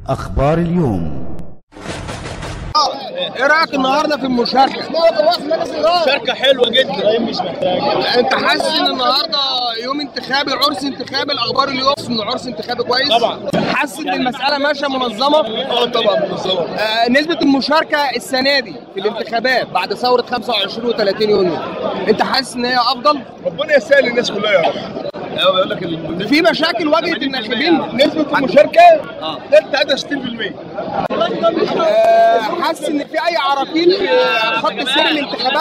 أخبار اليوم ايه رايك النهارده في المشاركه؟ شركة حلوة جدا مش محتاج انت حاسس ان النهارده يوم انتخابي عرس انتخابي الاخبار اليوم انه عرس انتخابي كويس؟ طبعا. حاسس ان المساله ماشيه منظمه؟ اه طبعا منظمة آه نسبه المشاركه السنه دي في الانتخابات بعد ثوره 25 و30 يونيو انت حاسس ان هي افضل؟ ربنا يسهل الناس كلها يا رب ايوه بيقول لك ال- في مشاكل واجهت الناخبين نسبة المشاركة لا تتعدى 60% آه حاسس ان في اي عراقيل في خط سير الانتخابات؟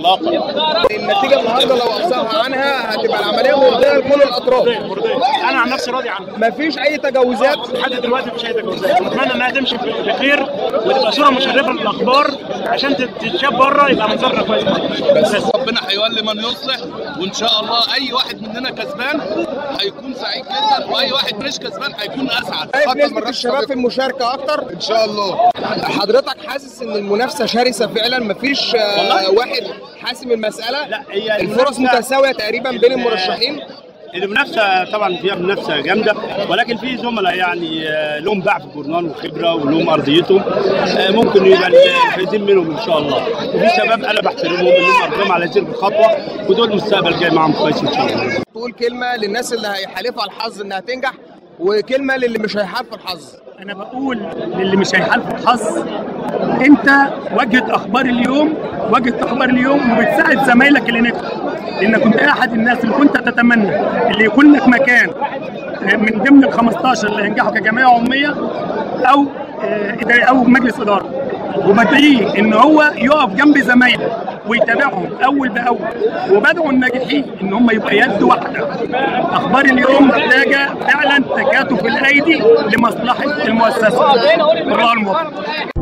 النتيجه النهارده لو افصحها عنها هتبقى العمليه مرضيه لكل الاطراف انا عن نفسي راضي عنها مفيش اي تجاوزات لحد دلوقتي مفيش اي تجاوزات اتمنى انها تمشي بخير وتبقى صوره مشرفه للاخبار عشان تتشاف بره يبقى منظرنا كويس بس ربنا هيولي من يصلح وان شاء الله اي واحد مننا كسبان هيكون سعيد جدا واي واحد مش كسبان هيكون اسعد شايف نسبة الشباب في المشاركة أكتر؟ ان شاء الله حضرتك حاسس إن المنافسة شرسة فعلا مفيش آه، والله. واحد حاسم المسألة؟ لا، هي الفرص المنافسة- متساوية تقريبا بين المرشحين المنافسه طبعا فيها منافسه جامده ولكن في زملاء يعني آه، لهم باع في الجورنال وخبره ولهم ارضيتهم آه، ممكن يبقى الفايزين منهم ان شاء الله وفي شباب انا بحترمهم انهم ارقام على سير الخطوه ودول المستقبل جاي معاهم كويس ان شاء الله تقول كلمة للناس اللي هيحالفها الحظ إنها تنجح وكلمة للي مش هيحالف الحظ انا بقول للي مش هيحالف الحظ انت واجهه اخبار اليوم واجهه اخبار اليوم وبتساعد زمايلك اللي نجحوا لانك كنت احد الناس اللي كنت تتمنى اللي يكون لك مكان من ضمن ال 15 اللي هينجحوا كجمعيه عموميه او آه، إداري- او مجلس اداره وبدعيه ان هو يقف جنب زمايله ويتابعهم اول باول وبدعوا الناجحين ان هم يبقى يد واحده اخبار اليوم محتاجه فعلا تكاتف الايدي لمصلحه المؤسسه والله الموفق